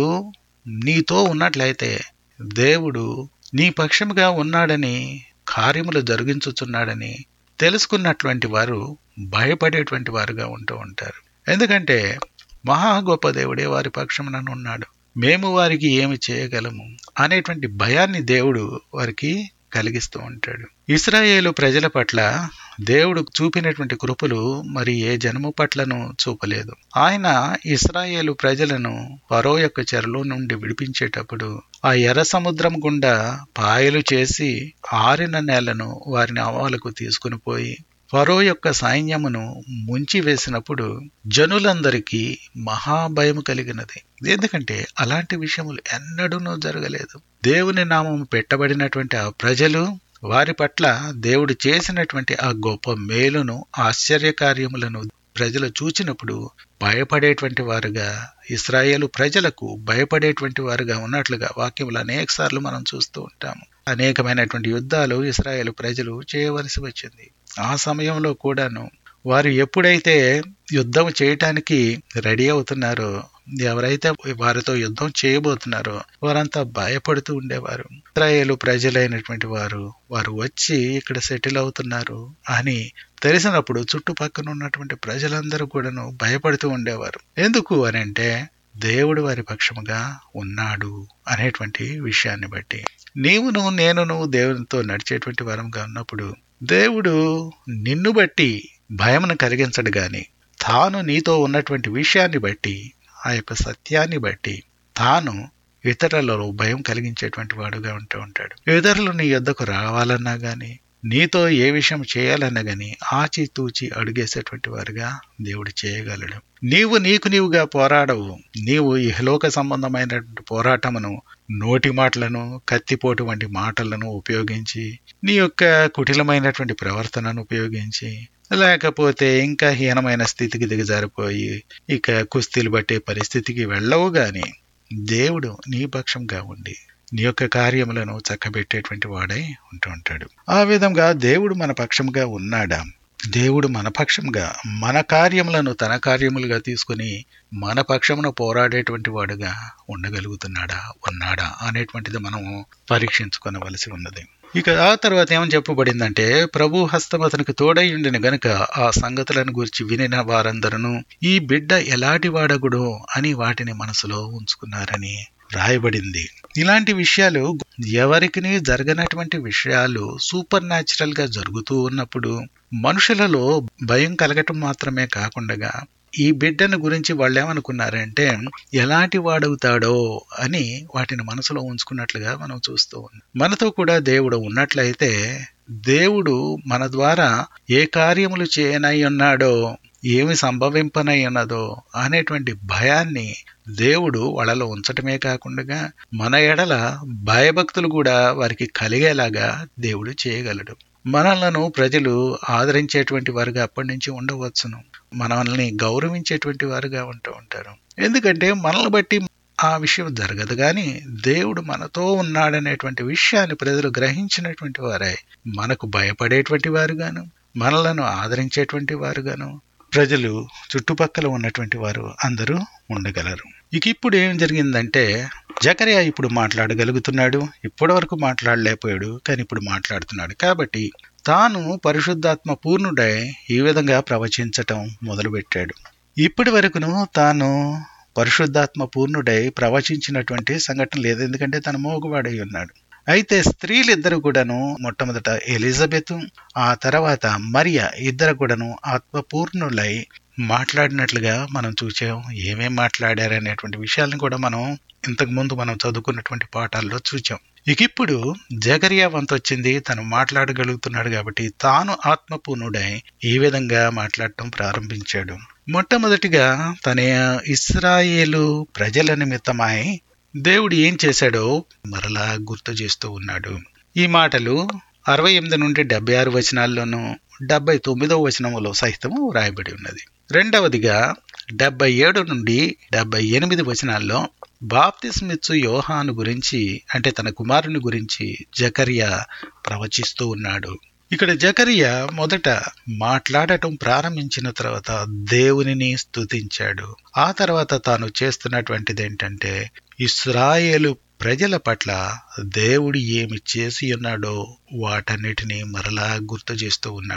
నీతో ఉన్నట్లయితే దేవుడు నీ పక్షముగా ఉన్నాడని కార్యములు జరిగించుచున్నాడని తెలుసుకున్నటువంటి వారు భయపడేటువంటి వారుగా ఉంటూ ఉంటారు ఎందుకంటే మహా గొప్ప దేవుడే వారి పక్షమున ఉన్నాడు మేము వారికి ఏమి చేయగలము అనేటువంటి భయాన్ని దేవుడు వారికి కలిగిస్తూ ఉంటాడు ఇస్రాయేలు ప్రజల పట్ల దేవుడు చూపినటువంటి కృపలు మరి ఏ జన్మ పట్లను చూపలేదు ఆయన ఇస్రాయేలు ప్రజలను ఫరో యొక్క చెరలో నుండి విడిపించేటప్పుడు ఆ ఎర్ర సముద్రం గుండా పాయలు చేసి ఆరిన నేలను వారిని అవాలకు తీసుకుని పోయి ఫరో యొక్క సైన్యమును ముంచి వేసినప్పుడు జనులందరికీ మహాభయం కలిగినది ఎందుకంటే అలాంటి విషయములు ఎన్నడూనూ జరగలేదు దేవుని నామం పెట్టబడినటువంటి ఆ ప్రజలు వారి పట్ల దేవుడు చేసినటువంటి ఆ గొప్ప మేలును ఆశ్చర్య కార్యములను ప్రజలు చూచినప్పుడు భయపడేటువంటి వారుగా ఇస్రాయేలు ప్రజలకు భయపడేటువంటి వారుగా ఉన్నట్లుగా వాక్యములు అనేక సార్లు మనం చూస్తూ ఉంటాము అనేకమైనటువంటి యుద్ధాలు ఇస్రాయేల్ ప్రజలు చేయవలసి వచ్చింది ఆ సమయంలో కూడాను వారు ఎప్పుడైతే యుద్ధం చేయటానికి రెడీ అవుతున్నారో ఎవరైతే వారితో యుద్ధం చేయబోతున్నారో వారంతా భయపడుతూ ఉండేవారు ఇస్రాయేలు ప్రజలైనటువంటి వారు వారు వచ్చి ఇక్కడ సెటిల్ అవుతున్నారు అని తెలిసినప్పుడు చుట్టుపక్కన ఉన్నటువంటి ప్రజలందరూ కూడాను భయపడుతూ ఉండేవారు ఎందుకు అని అంటే దేవుడు వారి పక్షముగా ఉన్నాడు అనేటువంటి విషయాన్ని బట్టి నీవును నేనును దేవునితో నడిచేటువంటి వరంగా ఉన్నప్పుడు దేవుడు నిన్ను బట్టి భయమును కలిగించడు గాని తాను నీతో ఉన్నటువంటి విషయాన్ని బట్టి ఆ యొక్క సత్యాన్ని బట్టి తాను ఇతరులలో భయం కలిగించేటువంటి వాడుగా ఉంటూ ఉంటాడు ఇతరులు నీ యొద్దకు రావాలన్నా గాని నీతో ఏ విషయం చేయాలన్నా గాని ఆచితూచి అడుగేసేటువంటి వారుగా దేవుడు చేయగలడు నీవు నీకు నీవుగా పోరాడవు నీవు ఇహలోక సంబంధమైనటువంటి పోరాటమును నోటి మాటలను కత్తిపోటు వంటి మాటలను ఉపయోగించి నీ యొక్క కుటిలమైనటువంటి ప్రవర్తనను ఉపయోగించి లేకపోతే ఇంకా హీనమైన స్థితికి దిగజారిపోయి ఇక కుస్తీలు పట్టే పరిస్థితికి వెళ్ళవు గాని దేవుడు నీ పక్షంగా ఉండి నీ యొక్క కార్యములను చక్కబెట్టేటువంటి వాడై ఉంటూ ఉంటాడు ఆ విధంగా దేవుడు మన పక్షంగా ఉన్నాడా దేవుడు మన పక్షంగా మన కార్యములను తన కార్యములుగా తీసుకుని మన పక్షమును పోరాడేటువంటి వాడుగా ఉండగలుగుతున్నాడా ఉన్నాడా అనేటువంటిది మనము పరీక్షించుకొనవలసి ఉన్నది ఇక ఆ తర్వాత ఏమని చెప్పబడిందంటే ప్రభు హస్తం అతనికి తోడై ఉండిన గనుక ఆ సంగతులను గురించి వినిన వారందరూ ఈ బిడ్డ ఎలాంటి వాడగుడో అని వాటిని మనసులో ఉంచుకున్నారని రాయబడింది ఇలాంటి విషయాలు ఎవరికి జరగనటువంటి విషయాలు సూపర్ న్యాచురల్ గా జరుగుతూ ఉన్నప్పుడు మనుషులలో భయం కలగటం మాత్రమే కాకుండా ఈ బిడ్డను గురించి వాళ్ళు ఏమనుకున్నారంటే ఎలాంటి వాడవుతాడో అని వాటిని మనసులో ఉంచుకున్నట్లుగా మనం చూస్తూ ఉన్నాం మనతో కూడా దేవుడు ఉన్నట్లయితే దేవుడు మన ద్వారా ఏ కార్యములు చేయనై ఉన్నాడో ఏమి సంభవింపనై ఉన్నదో అనేటువంటి భయాన్ని దేవుడు వాళ్ళలో ఉంచటమే కాకుండా మన ఎడల భయభక్తులు కూడా వారికి కలిగేలాగా దేవుడు చేయగలడు మనలను ప్రజలు ఆదరించేటువంటి వారుగా అప్పటి నుంచి ఉండవచ్చును మనల్ని గౌరవించేటువంటి వారుగా ఉంటూ ఉంటారు ఎందుకంటే మనల్ని బట్టి ఆ విషయం జరగదు కానీ దేవుడు మనతో ఉన్నాడనేటువంటి విషయాన్ని ప్రజలు గ్రహించినటువంటి వారే మనకు భయపడేటువంటి వారుగాను మనలను ఆదరించేటువంటి వారుగాను ప్రజలు చుట్టుపక్కల ఉన్నటువంటి వారు అందరూ ఉండగలరు ఇక ఇప్పుడు ఏం జరిగిందంటే జకరియా ఇప్పుడు మాట్లాడగలుగుతున్నాడు ఇప్పటి వరకు మాట్లాడలేకపోయాడు కానీ ఇప్పుడు మాట్లాడుతున్నాడు కాబట్టి తాను పరిశుద్ధాత్మ పూర్ణుడై ఈ విధంగా ప్రవచించటం మొదలుపెట్టాడు ఇప్పటి వరకును తాను పరిశుద్ధాత్మ పూర్ణుడై ప్రవచించినటువంటి సంఘటన లేదు ఎందుకంటే తన మోగువాడై ఉన్నాడు అయితే స్త్రీలిద్దరు కూడాను మొట్టమొదట ఎలిజబెత్ ఆ తర్వాత మరియా ఇద్దరు కూడాను ఆత్మపూర్ణులై మాట్లాడినట్లుగా మనం చూసాం ఏమేం మాట్లాడారు అనేటువంటి విషయాలను కూడా మనం ఇంతకు ముందు మనం చదువుకున్నటువంటి పాఠాల్లో చూచాం ఇక ఇప్పుడు జగరియా వంతు వచ్చింది తను మాట్లాడగలుగుతున్నాడు కాబట్టి తాను ఆత్మపూర్ణుడై ఈ విధంగా మాట్లాడటం ప్రారంభించాడు మొట్టమొదటిగా తన ఇస్రాయేలు ప్రజల నిమిత్తమై దేవుడు ఏం చేశాడో మరలా గుర్తు చేస్తూ ఉన్నాడు ఈ మాటలు అరవై ఎనిమిది నుండి డెబ్బై ఆరు వచనాల్లోనూ డెబ్బై తొమ్మిదవ వచనములో సహితము రాయబడి ఉన్నది రెండవదిగా డెబ్బై ఏడు నుండి డెబ్బై ఎనిమిది వచనాల్లో బాప్తిస్మిత్సు యోహాను గురించి అంటే తన కుమారుని గురించి జకరియా ప్రవచిస్తూ ఉన్నాడు ఇక్కడ జకరియా మొదట మాట్లాడటం ప్రారంభించిన తర్వాత దేవునిని స్తుతించాడు ఆ తర్వాత తాను చేస్తున్నటువంటిది ఏంటంటే ఇస్రాయేలు ప్రజల పట్ల దేవుడు ఏమి చేసి ఉన్నాడో వాటన్నిటిని మరలా గుర్తు చేస్తూ ఉన్నాడు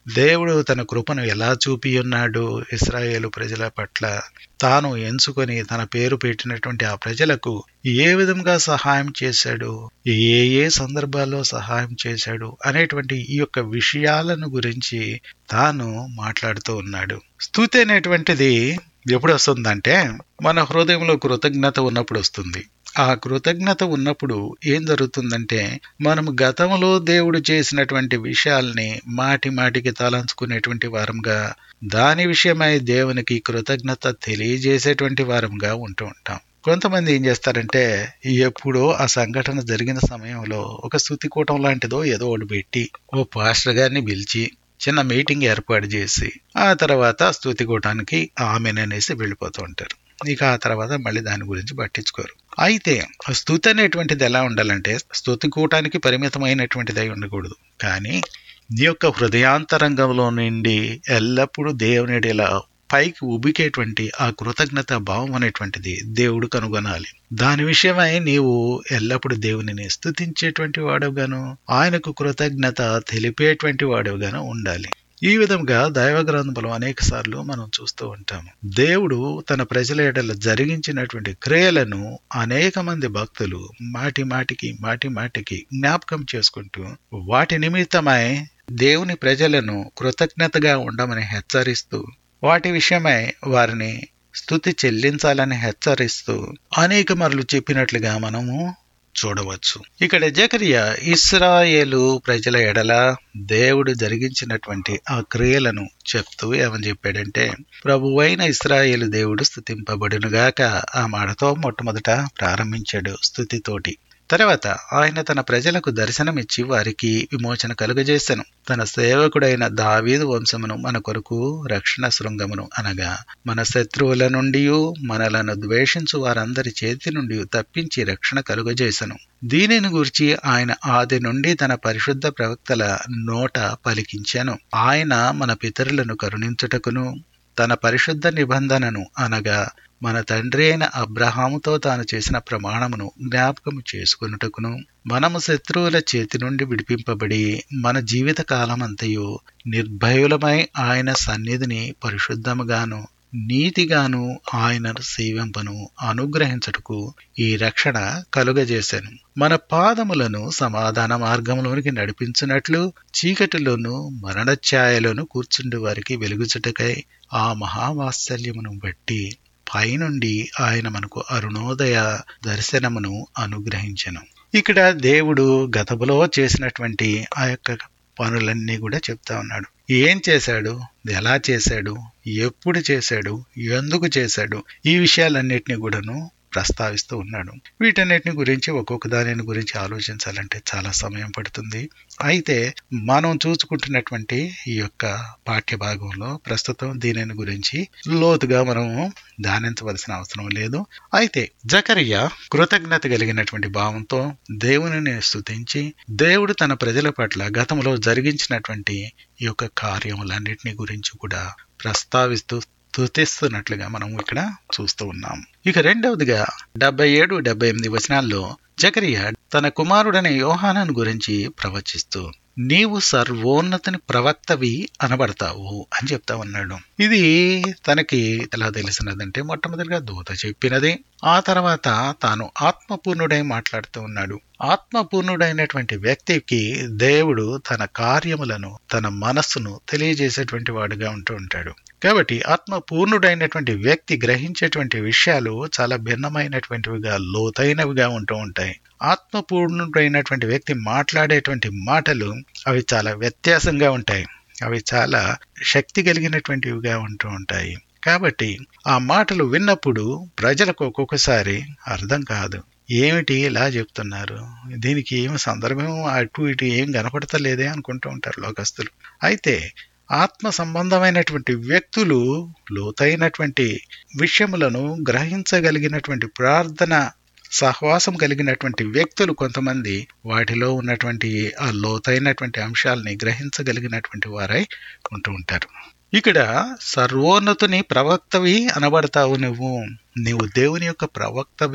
దేవుడు తన కృపను ఎలా చూపి ఉన్నాడు ఇస్రాయేలు ప్రజల పట్ల తాను ఎంచుకొని తన పేరు పెట్టినటువంటి ఆ ప్రజలకు ఏ విధంగా సహాయం చేశాడు ఏ ఏ సందర్భాల్లో సహాయం చేశాడు అనేటువంటి ఈ యొక్క విషయాలను గురించి తాను మాట్లాడుతూ ఉన్నాడు స్థుతి అనేటువంటిది ఎప్పుడు వస్తుందంటే మన హృదయంలో కృతజ్ఞత ఉన్నప్పుడు వస్తుంది ఆ కృతజ్ఞత ఉన్నప్పుడు ఏం జరుగుతుందంటే మనం గతంలో దేవుడు చేసినటువంటి విషయాల్ని మాటి మాటికి తలంచుకునేటువంటి వారంగా దాని విషయమై దేవునికి కృతజ్ఞత తెలియజేసేటువంటి వారంగా ఉంటూ ఉంటాం కొంతమంది ఏం చేస్తారంటే ఎప్పుడో ఆ సంఘటన జరిగిన సమయంలో ఒక స్థుతి కూటం లాంటిదో ఏదో ఒకటి పెట్టి ఓ పాస్టర్ గారిని పిలిచి చిన్న మీటింగ్ ఏర్పాటు చేసి ఆ తర్వాత స్థుతి కూటానికి ఆమెననేసి వెళ్ళిపోతూ ఉంటారు ఇక ఆ తర్వాత మళ్ళీ దాని గురించి పట్టించుకోరు అయితే స్థుతి అనేటువంటిది ఎలా ఉండాలంటే స్థుతి కూటానికి పరిమితమైనటువంటిది అయి ఉండకూడదు కానీ నీ యొక్క హృదయాంతరంగంలో నుండి ఎల్లప్పుడూ దేవునిడిలా పైకి ఉబికేటువంటి ఆ కృతజ్ఞత భావం అనేటువంటిది దేవుడు కనుగొనాలి దాని విషయమై నీవు ఎల్లప్పుడూ దేవునిని స్థుతించేటువంటి వాడుగాను ఆయనకు కృతజ్ఞత తెలిపేటువంటి వాడుగాను ఉండాలి ఈ విధంగా దైవ గ్రంథంలో అనేక సార్లు మనం చూస్తూ ఉంటాము దేవుడు తన ప్రజల ఎడల జరిగించినటువంటి క్రియలను అనేక మంది భక్తులు మాటి మాటికి మాటి మాటికి జ్ఞాపకం చేసుకుంటూ వాటి నిమిత్తమై దేవుని ప్రజలను కృతజ్ఞతగా ఉండమని హెచ్చరిస్తూ వాటి విషయమై వారిని స్థుతి చెల్లించాలని హెచ్చరిస్తూ అనేక మరలు చెప్పినట్లుగా మనము చూడవచ్చు ఇక్కడ జకరియా ఇస్రాయేలు ప్రజల ఎడల దేవుడు జరిగించినటువంటి ఆ క్రియలను చెప్తూ ఏమని చెప్పాడంటే ప్రభువైన ఇస్రాయేలు దేవుడు స్థుతింపబడునుగాక ఆ మాటతో మొట్టమొదట ప్రారంభించాడు స్థుతితోటి తర్వాత ఆయన తన ప్రజలకు దర్శనమిచ్చి వారికి విమోచన కలుగజేసెను తన సేవకుడైన దావీదు వంశమును మన కొరకు రక్షణ శృంగమును అనగా మన శత్రువుల నుండి మనలను ద్వేషించు వారందరి చేతి నుండి తప్పించి రక్షణ కలుగజేసెను దీనిని గురించి ఆయన ఆది నుండి తన పరిశుద్ధ ప్రవక్తల నోట పలికించాను ఆయన మన పితరులను కరుణించుటకును తన పరిశుద్ధ నిబంధనను అనగా మన తండ్రి అయిన అబ్రహాముతో తాను చేసిన ప్రమాణమును జ్ఞాపకము చేసుకున్నటకును మనము శత్రువుల చేతి నుండి విడిపింపబడి మన జీవిత కాలమంతయు నిర్భయులమై ఆయన సన్నిధిని పరిశుద్ధముగాను నీతిగాను ఆయనను సేవింపను అనుగ్రహించటకు ఈ రక్షణ కలుగజేశాను మన పాదములను సమాధాన మార్గంలోనికి నడిపించినట్లు చీకటిలోను మరణఛాయలోను కూర్చుండి వారికి వెలుగుచుటకై ఆ మహావాత్సల్యమును బట్టి పైనుండి ఆయన మనకు అరుణోదయ దర్శనమును అనుగ్రహించను ఇక్కడ దేవుడు గతములో చేసినటువంటి ఆ యొక్క పనులన్నీ కూడా చెప్తా ఉన్నాడు ఏం చేశాడు ఎలా చేశాడు ఎప్పుడు చేశాడు ఎందుకు చేశాడు ఈ విషయాలన్నిటినీ కూడాను ప్రస్తావిస్తూ ఉన్నాడు వీటన్నిటిని గురించి ఒక్కొక్క దానిని గురించి ఆలోచించాలంటే చాలా సమయం పడుతుంది అయితే మనం చూసుకుంటున్నటువంటి ఈ యొక్క పాఠ్య భాగంలో ప్రస్తుతం దీనిని గురించి లోతుగా మనము ధ్యానించవలసిన అవసరం లేదు అయితే జకరియా కృతజ్ఞత కలిగినటువంటి భావంతో దేవునిని స్తుతించి దేవుడు తన ప్రజల పట్ల గతంలో జరిగించినటువంటి ఈ యొక్క కార్యములన్నిటిని గురించి కూడా ప్రస్తావిస్తూ స్తుతిస్తున్నట్లుగా మనం ఇక్కడ చూస్తూ ఉన్నాం ఇక రెండవదిగా డెబ్బై ఏడు డెబ్బై ఎనిమిది వచనాల్లో జకరియా తన కుమారుడైన యోహానాను గురించి ప్రవచిస్తూ నీవు సర్వోన్నతిని ప్రవక్తవి అనబడతావు అని చెప్తా ఉన్నాడు ఇది తనకి ఎలా తెలిసినదంటే మొట్టమొదటిగా దూత చెప్పినది ఆ తర్వాత తాను ఆత్మపూర్ణుడై మాట్లాడుతూ ఉన్నాడు ఆత్మపూర్ణుడైనటువంటి వ్యక్తికి దేవుడు తన కార్యములను తన మనస్సును తెలియజేసేటువంటి వాడుగా ఉంటూ ఉంటాడు కాబట్టి ఆత్మపూర్ణుడైనటువంటి వ్యక్తి గ్రహించేటువంటి విషయాలు చాలా భిన్నమైనటువంటివిగా లోతైనవిగా ఉంటూ ఉంటాయి ఆత్మపూర్ణుడైనటువంటి వ్యక్తి మాట్లాడేటువంటి మాటలు అవి చాలా వ్యత్యాసంగా ఉంటాయి అవి చాలా శక్తి కలిగినటువంటివిగా ఉంటూ ఉంటాయి కాబట్టి ఆ మాటలు విన్నప్పుడు ప్రజలకు ఒక్కొక్కసారి అర్థం కాదు ఏమిటి ఇలా చెప్తున్నారు దీనికి ఏమి సందర్భం అటు ఇటు ఏం కనపడతలేదే అనుకుంటూ ఉంటారు లోకస్తులు అయితే ఆత్మ సంబంధమైనటువంటి వ్యక్తులు లోతైనటువంటి విషయములను గ్రహించగలిగినటువంటి ప్రార్థన సహవాసం కలిగినటువంటి వ్యక్తులు కొంతమంది వాటిలో ఉన్నటువంటి ఆ లోతైనటువంటి అంశాలని గ్రహించగలిగినటువంటి వారై ఉంటూ ఉంటారు ఇక్కడ సర్వోన్నతుని ప్రవక్తవి అనబడతావు నువ్వు నీవు దేవుని యొక్క ప్రవక్తవి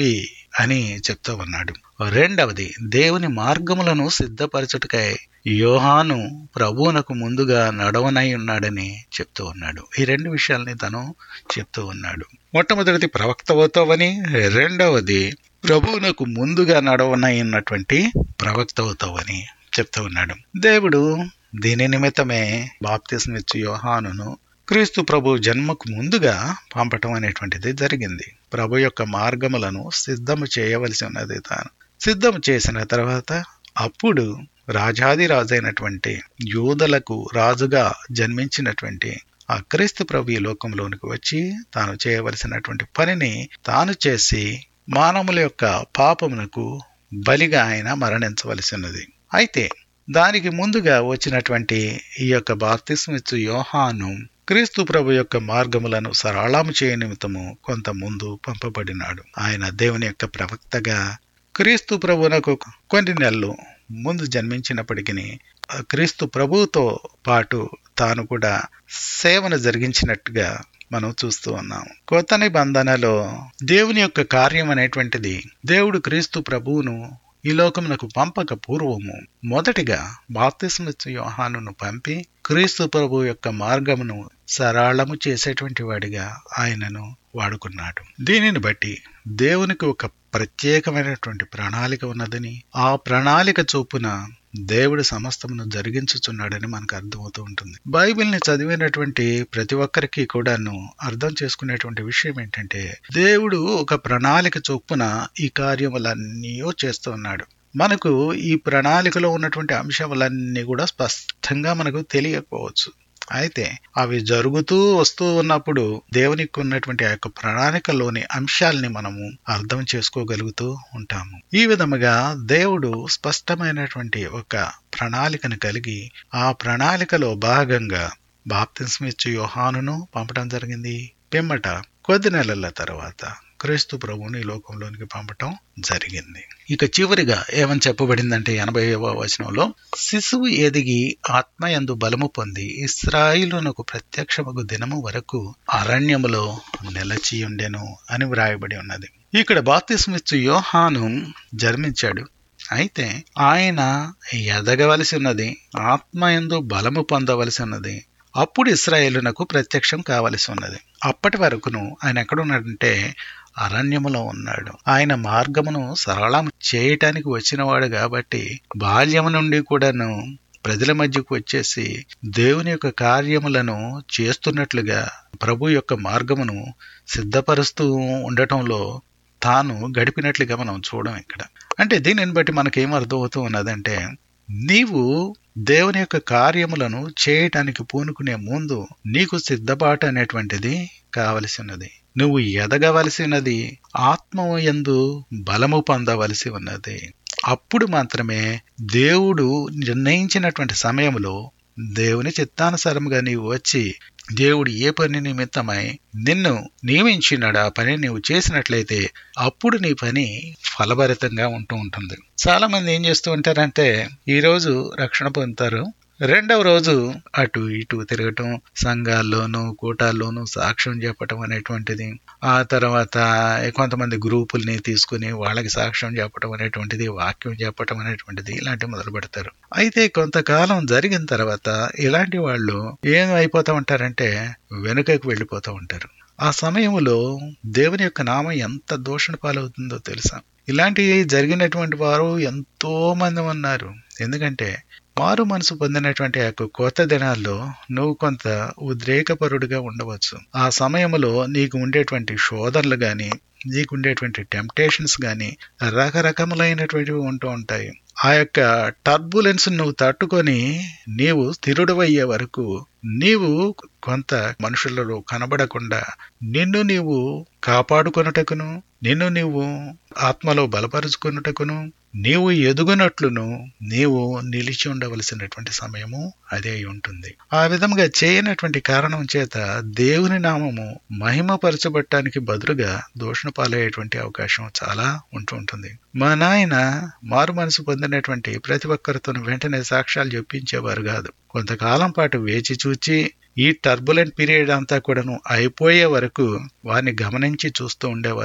అని చెప్తూ ఉన్నాడు రెండవది దేవుని మార్గములను సిద్ధపరచుటకై యోహాను ప్రభువునకు ముందుగా నడవనై ఉన్నాడని చెప్తూ ఉన్నాడు ఈ రెండు విషయాల్ని తను చెప్తూ ఉన్నాడు మొట్టమొదటిది ప్రవక్త అవుతావని రెండవది ప్రభువునకు ముందుగా నడవనై ఉన్నటువంటి ప్రవక్త అవుతావని చెప్తూ ఉన్నాడు దేవుడు దీని నిమిత్తమే బాప్తిసం ఇచ్చి యోహానును క్రీస్తు ప్రభు జన్మకు ముందుగా పంపటం అనేటువంటిది జరిగింది ప్రభు యొక్క మార్గములను సిద్ధము చేయవలసి ఉన్నది తాను సిద్ధము చేసిన తర్వాత అప్పుడు రాజాది రాజైనటువంటి యూదలకు రాజుగా జన్మించినటువంటి ఆ క్రీస్తు ప్రభు ఈ లోకంలోనికి వచ్చి తాను చేయవలసినటువంటి పనిని తాను చేసి మానవుల యొక్క పాపమునకు బలిగా ఆయన మరణించవలసి ఉన్నది అయితే దానికి ముందుగా వచ్చినటువంటి ఈ యొక్క బాప్తిస్మిచ్చు యోహాను క్రీస్తు ప్రభు యొక్క మార్గములను సరళము చేయ నిమిత్తము కొంత ముందు పంపబడినాడు ఆయన దేవుని యొక్క ప్రవక్తగా క్రీస్తు ప్రభునకు కొన్ని నెలలు ముందు జన్మించినప్పటికీ క్రీస్తు ప్రభువుతో పాటు తాను కూడా సేవను జరిగించినట్టుగా మనం చూస్తూ ఉన్నాం కొత్త నిబంధనలో దేవుని యొక్క కార్యం అనేటువంటిది దేవుడు క్రీస్తు ప్రభువును ఈ లోకమునకు పంపక పూర్వము మొదటిగా బాప్తిస్మిచ్చు యోహానును పంపి క్రీస్తు ప్రభు యొక్క మార్గమును సరళము చేసేటువంటి వాడిగా ఆయనను వాడుకున్నాడు దీనిని బట్టి దేవునికి ఒక ప్రత్యేకమైనటువంటి ప్రణాళిక ఉన్నదని ఆ ప్రణాళిక చొప్పున దేవుడు సమస్తమును జరిగించుచున్నాడని మనకు అర్థమవుతూ ఉంటుంది బైబిల్ని చదివినటువంటి ప్రతి ఒక్కరికి కూడాను అర్థం చేసుకునేటువంటి విషయం ఏంటంటే దేవుడు ఒక ప్రణాళిక చొప్పున ఈ కార్యములన్నీ చేస్తూ ఉన్నాడు మనకు ఈ ప్రణాళికలో ఉన్నటువంటి అంశములన్నీ కూడా స్పష్టంగా మనకు తెలియకపోవచ్చు అయితే అవి జరుగుతూ వస్తూ ఉన్నప్పుడు దేవునికి ఉన్నటువంటి ఆ యొక్క ప్రణాళికలోని అంశాలని మనము అర్థం చేసుకోగలుగుతూ ఉంటాము ఈ విధముగా దేవుడు స్పష్టమైనటువంటి ఒక ప్రణాళికను కలిగి ఆ ప్రణాళికలో భాగంగా బాప్తిస్మిచ్చు యోహానును పంపడం జరిగింది పిమ్మట కొద్ది నెలల తర్వాత క్రీస్తు ప్రభువుని ఈ లోకంలోనికి పంపటం జరిగింది ఇక చివరిగా ఏమని చెప్పబడిందంటే ఎనభైవ వచనంలో శిశువు ఎదిగి ఆత్మయందు బలము పొంది ఇస్రాయిలునకు ప్రత్యక్షమగు దినము వరకు అరణ్యములో నిలచియుండెను అని వ్రాయబడి ఉన్నది ఇక్కడ బాప్తిస్మిచ్చు యోహాను జన్మించాడు అయితే ఆయన ఎదగవలసి ఉన్నది ఆత్మయందు బలము పొందవలసి ఉన్నది అప్పుడు ఇస్రాయేలునకు ప్రత్యక్షం కావలసి ఉన్నది అప్పటి వరకును ఆయన ఎక్కడున్నాడంటే అరణ్యములో ఉన్నాడు ఆయన మార్గమును సరళం చేయటానికి వచ్చినవాడు కాబట్టి బాల్యము నుండి కూడాను ప్రజల మధ్యకు వచ్చేసి దేవుని యొక్క కార్యములను చేస్తున్నట్లుగా ప్రభు యొక్క మార్గమును సిద్ధపరుస్తూ ఉండటంలో తాను గడిపినట్లుగా మనం చూడం ఇక్కడ అంటే దీనిని బట్టి మనకేం అర్థమవుతూ ఉన్నదంటే నీవు దేవుని యొక్క కార్యములను చేయటానికి పూనుకునే ముందు నీకు సిద్ధపాటు అనేటువంటిది కావలసినది నువ్వు ఎదగవలసినది ఆత్మ ఎందు బలము పొందవలసి ఉన్నది అప్పుడు మాత్రమే దేవుడు నిర్ణయించినటువంటి సమయంలో దేవుని చిత్తానుసారముగా నీవు వచ్చి దేవుడు ఏ పని నిమిత్తమై నిన్ను నియమించినాడు ఆ పని నీవు చేసినట్లయితే అప్పుడు నీ పని ఫలభరితంగా ఉంటూ ఉంటుంది చాలా మంది ఏం చేస్తూ ఉంటారంటే ఈ రోజు రక్షణ పొందుతారు రెండవ రోజు అటు ఇటు తిరగటం సంఘాల్లోనూ కూటాల్లోనూ సాక్ష్యం చెప్పటం అనేటువంటిది ఆ తర్వాత కొంతమంది గ్రూపుల్ని తీసుకుని వాళ్ళకి సాక్ష్యం చెప్పటం అనేటువంటిది వాక్యం చెప్పటం అనేటువంటిది ఇలాంటివి మొదలు పెడతారు అయితే కొంతకాలం జరిగిన తర్వాత ఇలాంటి వాళ్ళు ఏం అయిపోతూ ఉంటారంటే వెనుకకు వెళ్ళిపోతూ ఉంటారు ఆ సమయంలో దేవుని యొక్క నామం ఎంత దూషణ పాలవుతుందో తెలుసా ఇలాంటి జరిగినటువంటి వారు ఎంతో మంది ఉన్నారు ఎందుకంటే మారు మనసు పొందినటువంటి ఆ యొక్క కొత్త దినాల్లో నువ్వు కొంత ఉద్రేకపరుడుగా ఉండవచ్చు ఆ సమయంలో నీకు ఉండేటువంటి శోధనలు గాని నీకు ఉండేటువంటి టెంప్టేషన్స్ గాని రకరకములైనటువంటివి ఉంటూ ఉంటాయి ఆ యొక్క టర్బులెన్స్ నువ్వు తట్టుకొని నీవు స్థిరుడవయ్యే వరకు నీవు కొంత మనుషులలో కనబడకుండా నిన్ను నీవు కాపాడుకొనుటకును నిన్ను నీవు ఆత్మలో బలపరుచుకొనుటకును నీవు ఎదుగునట్లును నీవు నిలిచి ఉండవలసినటువంటి సమయము అదే అయి ఉంటుంది ఆ విధంగా చేయనటువంటి కారణం చేత దేవుని నామము మహిమపరచబట్టడానికి బదులుగా దూషణ పాలయ్యేటువంటి అవకాశం చాలా ఉంటూ ఉంటుంది మా నాయన మారు మనసు పొందినటువంటి ప్రతి ఒక్కరితో వెంటనే సాక్ష్యాలు చెప్పించేవారు కాదు కొంతకాలం పాటు వేచి చూచి ఈ టర్బులెంట్ పీరియడ్ అంతా కూడాను అయిపోయే వరకు వారిని గమనించి చూస్తూ ఉండేవారు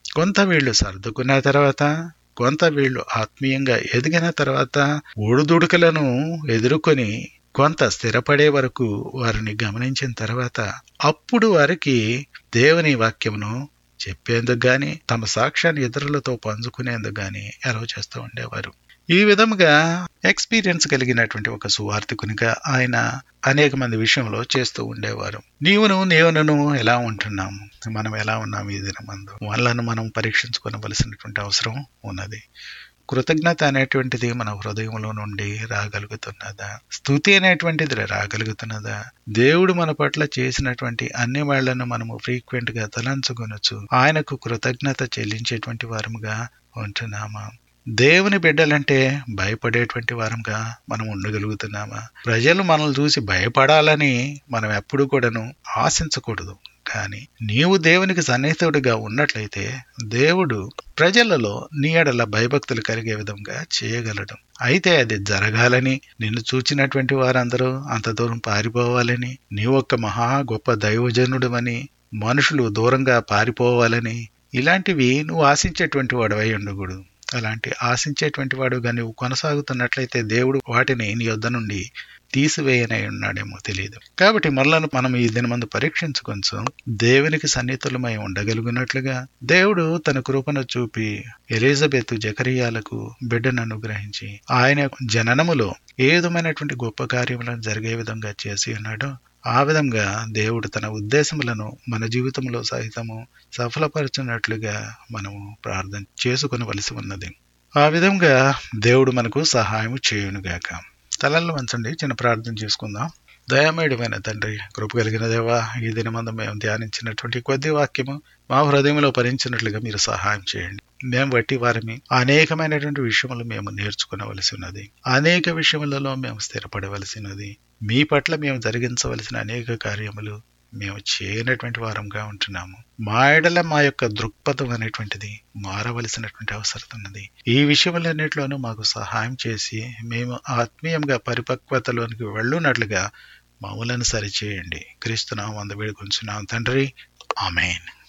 కొంత వీళ్ళు సర్దుకున్న తర్వాత కొంత వీళ్ళు ఆత్మీయంగా ఎదిగిన తర్వాత ఒడిదుడుకులను ఎదుర్కొని కొంత స్థిరపడే వరకు వారిని గమనించిన తర్వాత అప్పుడు వారికి దేవుని వాక్యమును చెప్పేందుకు గాని తమ సాక్ష్యాన్ని ఇతరులతో పంచుకునేందుకు గాని అలవ చేస్తూ ఉండేవారు ఈ విధముగా ఎక్స్పీరియన్స్ కలిగినటువంటి ఒక సువార్థికునిగా ఆయన అనేక మంది విషయంలో చేస్తూ ఉండేవారు నీవును నీవును ఎలా ఉంటున్నాము మనం ఎలా ఉన్నాము ఈ దినమందు వాళ్ళను మనం పరీక్షించుకోవలసినటువంటి అవసరం ఉన్నది కృతజ్ఞత అనేటువంటిది మన హృదయంలో నుండి రాగలుగుతున్నదా స్థుతి అనేటువంటిది రాగలుగుతున్నదా దేవుడు మన పట్ల చేసినటువంటి అన్ని వాళ్లను మనము ఫ్రీక్వెంట్ గా తలంచుకొనొచ్చు ఆయనకు కృతజ్ఞత చెల్లించేటువంటి వారముగా ఉంటున్నామా దేవుని బిడ్డలంటే భయపడేటువంటి వారంగా మనం ఉండగలుగుతున్నామా ప్రజలు మనల్ని చూసి భయపడాలని మనం ఎప్పుడు కూడాను ఆశించకూడదు కానీ నీవు దేవునికి సన్నిహితుడిగా ఉన్నట్లయితే దేవుడు ప్రజలలో నీ ఎడల భయభక్తులు కలిగే విధంగా చేయగలడు అయితే అది జరగాలని నిన్ను చూచినటువంటి వారందరూ అంత దూరం పారిపోవాలని నీ ఒక్క మహా గొప్ప దైవజనుడమని మనుషులు దూరంగా పారిపోవాలని ఇలాంటివి నువ్వు ఆశించేటువంటి వాడవై ఉండకూడదు అలాంటి ఆశించేటువంటి వాడుగా నువ్వు కొనసాగుతున్నట్లయితే దేవుడు వాటిని నీ యొద్ద నుండి తీసివేయనై ఉన్నాడేమో తెలియదు కాబట్టి మనలను మనం ఈ దినమందు పరీక్షించుకొంచు దేవునికి సన్నిహితులమై ఉండగలిగినట్లుగా దేవుడు తన కృపను చూపి ఎలిజబెత్ జకరియాలకు బిడ్డను అనుగ్రహించి ఆయన జననములో ఏ విధమైనటువంటి గొప్ప కార్యములను జరిగే విధంగా చేసి ఉన్నాడో ఆ విధంగా దేవుడు తన ఉద్దేశములను మన జీవితంలో సహితము సఫలపరచున్నట్లుగా మనము ప్రార్థన చేసుకునవలసి ఉన్నది ఆ విధంగా దేవుడు మనకు సహాయం చేయునుగాక తలల్లో వంచండి చిన్న ప్రార్థన చేసుకుందాం దయామేడమైన తండ్రి కృప కలిగిన దేవా ఈ దినమందు మేము ధ్యానించినటువంటి కొద్ది వాక్యము మా హృదయంలో భరించినట్లుగా మీరు సహాయం చేయండి మేము బట్టి వారిని అనేకమైనటువంటి విషయములు మేము నేర్చుకునవలసి ఉన్నది అనేక విషయములలో మేము స్థిరపడవలసినది మీ పట్ల మేము జరిగించవలసిన అనేక కార్యములు మేము చేయనటువంటి వారంగా ఉంటున్నాము మా ఎడల మా యొక్క దృక్పథం అనేటువంటిది మారవలసినటువంటి అవసరం ఉన్నది ఈ విషయములన్నింటిలోనూ మాకు సహాయం చేసి మేము ఆత్మీయంగా పరిపక్వతలోనికి వెళ్ళున్నట్లుగా మమ్మలను సరిచేయండి క్రీస్తునాం అంద వేడుకొంచున్నాం తండ్రి ఆమెన్